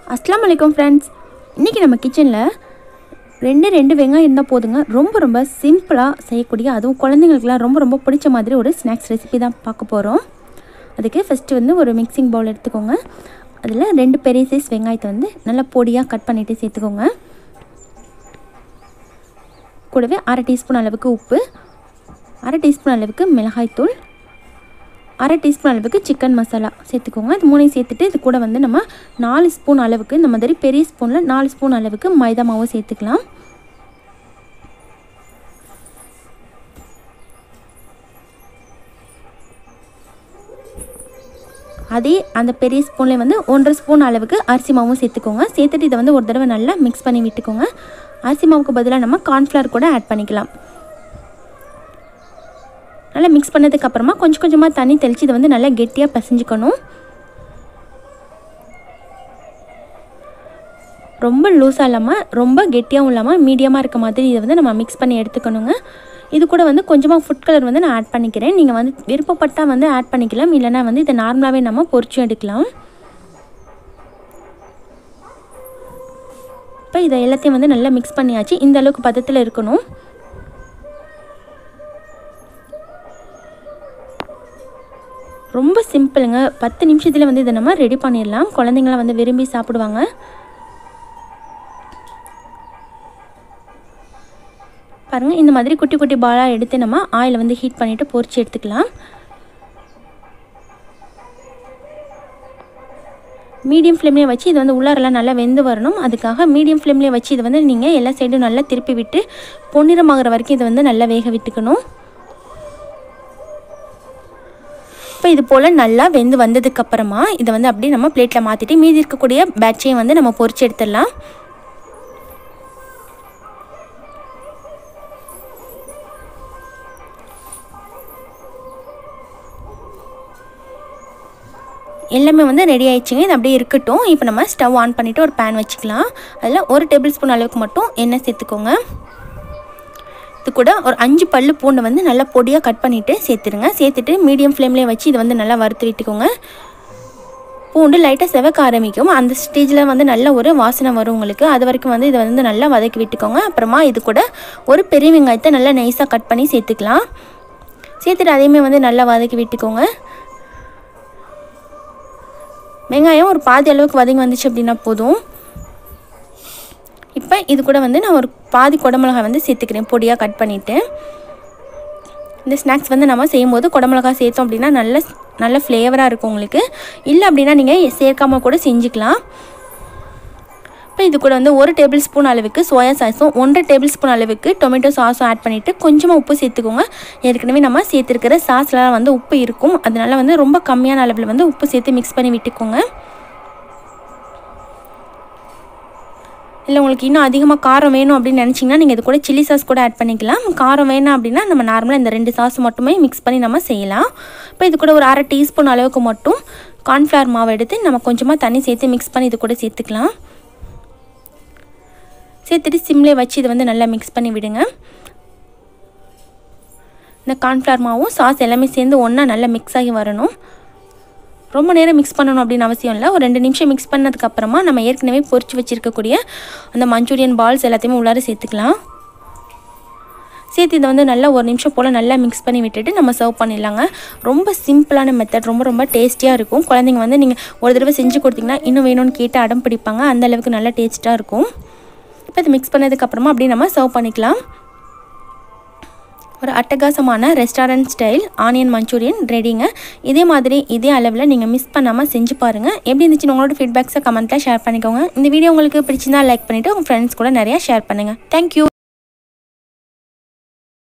அஸ்லாம் வலைக்கம் ஃப்ரெண்ட்ஸ் இன்றைக்கி நம்ம கிச்சனில் ரெண்டு ரெண்டு வெங்காயம் இருந்தால் போதுங்க ரொம்ப ரொம்ப சிம்பிளாக செய்யக்கூடிய அதுவும் குழந்தைங்களுக்குலாம் ரொம்ப ரொம்ப பிடிச்ச மாதிரி ஒரு ஸ்நாக்ஸ் ரெசிபி தான் பார்க்க போகிறோம் அதுக்கு ஃபஸ்ட்டு வந்து ஒரு மிக்சிங் பவுல் எடுத்துக்கோங்க அதில் ரெண்டு பெரிய சைஸ் வெங்காயத்தை வந்து நல்லா பொடியாக கட் பண்ணிவிட்டு சேர்த்துக்கோங்க கூடவே அரை டீஸ்பூன் அளவுக்கு உப்பு அரை டீஸ்பூன் அளவுக்கு மிளகாய்த்தூள் அரை டீஸ்பூன் அளவுக்கு சிக்கன் மசாலா சேர்த்துக்கோங்க இது மூணையும் சேர்த்துட்டு இது கூட வந்து நம்ம நாலு ஸ்பூன் அளவுக்கு இந்த மாதிரி பெரிய ஸ்பூனில் நாலு ஸ்பூன் அளவுக்கு மைதா மாவு சேர்த்துக்கலாம் அதே அந்த பெரிய ஸ்பூன்லேயே வந்து ஒன்றரை ஸ்பூன் அளவுக்கு அரிசி மாவும் சேர்த்துக்கோங்க சேர்த்துட்டு இதை வந்து ஒரு தடவை நல்லா மிக்ஸ் பண்ணி விட்டுக்கோங்க அரிசி மாவுக்கு பதிலாக நம்ம கார்ன்ஃப்ளவர் கூட ஆட் பண்ணிக்கலாம் நல்லா மிக்ஸ் பண்ணதுக்கு அப்புறமா கொஞ்சம் கொஞ்சமாக தண்ணி தெளித்து இதை வந்து நல்லா கெட்டியாக பிசைஞ்சுக்கணும் ரொம்ப லூஸாக இல்லாமல் ரொம்ப கெட்டியாகவும் இல்லாமல் மீடியமாக இருக்க மாதிரி இதை வந்து நம்ம மிக்ஸ் பண்ணி எடுத்துக்கணுங்க இது கூட வந்து கொஞ்சமாக ஃபுட் கலர் வந்து நான் ஆட் பண்ணிக்கிறேன் நீங்கள் வந்து விருப்பப்பட்டால் வந்து ஆட் பண்ணிக்கலாம் இல்லைனா வந்து இதை நார்மலாகவே நம்ம பொரிச்சும் எடுக்கலாம் இப்போ இதை எல்லாத்தையும் வந்து நல்லா மிக்ஸ் பண்ணியாச்சு இந்த அளவுக்கு பதத்தில் இருக்கணும் ரொம்ப சிம்பிளுங்க பத்து நிமிஷத்தில் வந்து இதை நம்ம ரெடி பண்ணிடலாம் குழந்தைங்களாம் வந்து விரும்பி சாப்பிடுவாங்க பாருங்கள் இந்த மாதிரி குட்டி குட்டி பாலாக எடுத்து நம்ம ஆயில் வந்து ஹீட் பண்ணிவிட்டு பொரிச்சு எடுத்துக்கலாம் மீடியம் ஃப்ளேம்லேயே வச்சு இது வந்து உள்ளாரெல்லாம் நல்லா வெந்து வரணும் அதுக்காக மீடியம் ஃப்ளேம்லேயே வச்சு இது வந்து நீங்கள் எல்லா சைடும் நல்லா திருப்பி விட்டு பொன்னிறமாகிற வரைக்கும் இதை வந்து நல்லா வேக விட்டுக்கணும் இப்போ இது போல் நல்லா வெந்து வந்ததுக்கப்புறமா இதை வந்து அப்படியே நம்ம பிளேட்டில் மாற்றிட்டு மீதி இருக்கக்கூடிய பேட்சையும் வந்து நம்ம பொரிச்சு எடுத்துடலாம் எல்லாமே வந்து ரெடி ஆயிடுச்சுங்க இது அப்படியே இருக்கட்டும் இப்போ நம்ம ஸ்டவ் ஆன் பண்ணிவிட்டு ஒரு பேன் வச்சுக்கலாம் அதில் ஒரு டேபிள் ஸ்பூன் அளவுக்கு மட்டும் எண்ணெய் சேர்த்துக்கோங்க இது கூட ஒரு அஞ்சு பல்லு பூண்டை வந்து நல்லா பொடியாக கட் பண்ணிவிட்டு சேர்த்துருங்க சேர்த்துட்டு மீடியம் ஃப்ளேம்லேயே வச்சு இதை வந்து நல்லா வறுத்து விட்டுக்கோங்க பூண்டு லைட்டாக செவக்க ஆரம்பிக்கும் அந்த ஸ்டேஜில் வந்து நல்ல ஒரு வாசனை வரும் உங்களுக்கு அது வரைக்கும் வந்து இதை வந்து நல்லா வதக்கி விட்டுக்கோங்க அப்புறமா இது கூட ஒரு பெரிய வெங்காயத்தை நல்லா நைஸாக கட் பண்ணி சேர்த்துக்கலாம் சேர்த்துட்டு அதையுமே வந்து நல்லா வதக்கி விட்டுக்கோங்க வெங்காயம் ஒரு பாதி அளவுக்கு வதங்கி வந்துச்சு அப்படின்னா போதும் இப்போ இது கூட வந்து நான் ஒரு பாதி குடமிளகாய் வந்து சேர்த்துக்கிறேன் பொடியாக கட் பண்ணிவிட்டு இந்த ஸ்நாக்ஸ் வந்து நம்ம செய்யும்போது குடமிளகா சேர்த்தோம் அப்படின்னா நல்ல நல்ல ஃப்ளேவராக இருக்கும் உங்களுக்கு இல்லை அப்படின்னா நீங்கள் சேர்க்காம கூட செஞ்சுக்கலாம் இப்போ இது கூட வந்து ஒரு டேபிள் ஸ்பூன் அளவுக்கு சோயா சாஸும் ஒன்றரை டேபிள் ஸ்பூன் அளவுக்கு டொமேட்டோ சாஸும் ஆட் பண்ணிவிட்டு கொஞ்சமாக உப்பு சேர்த்துக்கோங்க ஏற்கனவே நம்ம சேர்த்துருக்கிற சாஸ்லாம் வந்து உப்பு இருக்கும் அதனால் வந்து ரொம்ப கம்மியான அளவில் வந்து உப்பு சேர்த்து மிக்ஸ் பண்ணி விட்டுக்கோங்க இல்லை உங்களுக்கு இன்னும் அதிகமாக காரம் வேணும் அப்படின்னு நினச்சிங்கன்னா நீங்கள் இது கூட சில்லி சாஸ் கூட ஆட் பண்ணிக்கலாம் காரம் வேணாம் அப்படின்னா நம்ம நார்மலாக இந்த ரெண்டு சாஸ் மட்டுமே மிக்ஸ் பண்ணி நம்ம செய்யலாம் இப்போ இது கூட ஒரு அரை டீஸ்பூன் அளவுக்கு மட்டும் கார்ன்ஃப்ளவர் மாவு எடுத்து நம்ம கொஞ்சமாக தண்ணி சேர்த்து மிக்ஸ் பண்ணி இது கூட சேர்த்துக்கலாம் சேர்த்துட்டு சிம்லேயே வச்சு இதை வந்து நல்லா மிக்ஸ் பண்ணி விடுங்க இந்த கார்ன்ஃப்ளவர் மாவும் சாஸ் எல்லாமே சேர்ந்து ஒன்றா நல்லா மிக்ஸ் ஆகி வரணும் ரொம்ப நேரம் மிக்ஸ் பண்ணணும் அப்படின்னு அவசியம் இல்லை ஒரு ரெண்டு நிமிஷம் மிக்ஸ் பண்ணதுக்கப்புறமா நம்ம ஏற்கனவே பொரிச்சு வச்சுருக்கக்கூடிய அந்த மஞ்சூரியன் பால்ஸ் எல்லாத்தையுமே உள்ளார சேர்த்துக்கலாம் சேர்த்து இதை வந்து நல்லா ஒரு நிமிஷம் போல் நல்லா மிக்ஸ் பண்ணி விட்டுட்டு நம்ம சர்வ் பண்ணிடலாங்க ரொம்ப சிம்பிளான மெத்தட் ரொம்ப ரொம்ப டேஸ்டியாக இருக்கும் குழந்தைங்க வந்து நீங்கள் ஒரு தடவை செஞ்சு கொடுத்தீங்கன்னா இன்னும் வேணும்னு கேட்டு அடம் பிடிப்பாங்க அந்த அளவுக்கு நல்லா டேஸ்ட்டாக இருக்கும் இப்போ இது மிக்ஸ் பண்ணதுக்கப்புறமா அப்படியே நம்ம சர்வ் பண்ணிக்கலாம் ஒரு அட்டகாசமான ரெஸ்டாரண்ட் ஸ்டைல் ஆனியன் மஞ்சூரியன் ரெடிங்க இதே மாதிரி இதே அளவில் நீங்கள் மிஸ் பண்ணாமல் செஞ்சு பாருங்கள் எப்படி இருந்துச்சுன்னு உங்களோட ஃபீட்பேக்ஸை கமெண்ட்டில் ஷேர் பண்ணிக்கோங்க இந்த வீடியோ உங்களுக்கு பிடிச்சிருந்தா லைக் பண்ணிவிட்டு உங்கள் ஃப்ரெண்ட்ஸ் கூட நிறையா ஷேர் பண்ணுங்கள் தேங்க்யூ